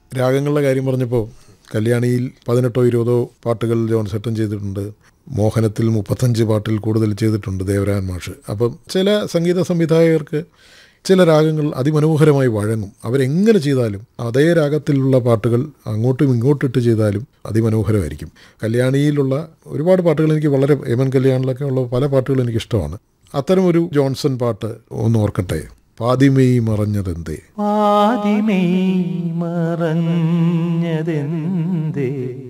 രാഗങ്ങളുടെ കാര്യം പറഞ്ഞപ്പോൾ കല്യാണിയിൽ പതിനെട്ടോ ഇരുപതോ പാട്ടുകൾ ജോൺസെട്ടൻ ചെയ്തിട്ടുണ്ട് മോഹനത്തിൽ മുപ്പത്തഞ്ച് പാട്ടിൽ കൂടുതൽ ചെയ്തിട്ടുണ്ട് ദേവരാജൻ മാഷ് അപ്പം ചില സംഗീത സംവിധായകർക്ക് ചില രാഗങ്ങൾ അതിമനോഹരമായി വഴങ്ങും അവരെങ്ങനെ ചെയ്താലും അതേ രാഗത്തിലുള്ള പാട്ടുകൾ അങ്ങോട്ടും ഇങ്ങോട്ടും ഇട്ട് ചെയ്താലും അതിമനോഹരമായിരിക്കും കല്യാണിയിലുള്ള ഒരുപാട് പാട്ടുകൾ എനിക്ക് വളരെ എമൻ കല്യാണിലൊക്കെ ഉള്ള പല പാട്ടുകളും എനിക്ക് ഇഷ്ടമാണ് അത്തരം ഒരു ജോൺസൺ പാട്ട് ഒന്ന് ഓർക്കട്ടെ പാതിമെയ് മറഞ്ഞതെന്തേ ആദിമേ മറഞ്ഞതെന്തേ